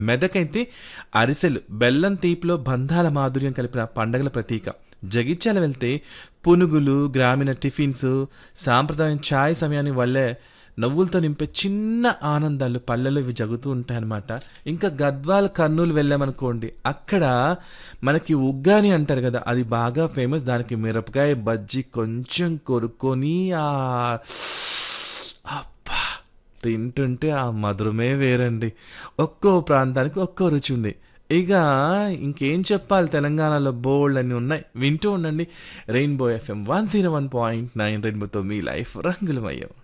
మెదకైతే అరిసెలు బెల్లం తీపిలో బంధాల మాధుర్యం కలిపిన పండగల ప్రతీక జగిత్యాల వెళ్తే పునుగులు గ్రామీణ టిఫిన్స్ సాంప్రదాయం ఛాయ్ సమయాన్ని వల్లే నవ్వులతో నింపే చిన్న ఆనందాలు పల్లెలో ఇవి జరుగుతూ ఉంటాయన్నమాట ఇంకా గద్వాల్ కర్నూలు వెళ్ళామనుకోండి అక్కడ మనకి ఉగ్గాని అంటారు కదా అది బాగా ఫేమస్ దానికి మిరపకాయ బజ్జీ కొంచెం కొరుక్కొని ఆ అబ్బా తింటుంటే ఆ మధురమే వేరండి ఒక్కో ప్రాంతానికి ఒక్కో రుచి ఉంది ఇక ఇంకేం చెప్పాలి తెలంగాణలో బోల్డ్ అన్ని ఉన్నాయి వింటూ ఉండండి Rainbow FM one zero one point nine రెయిన్బోతో మీ లైఫ్ రంగులమయ్యాం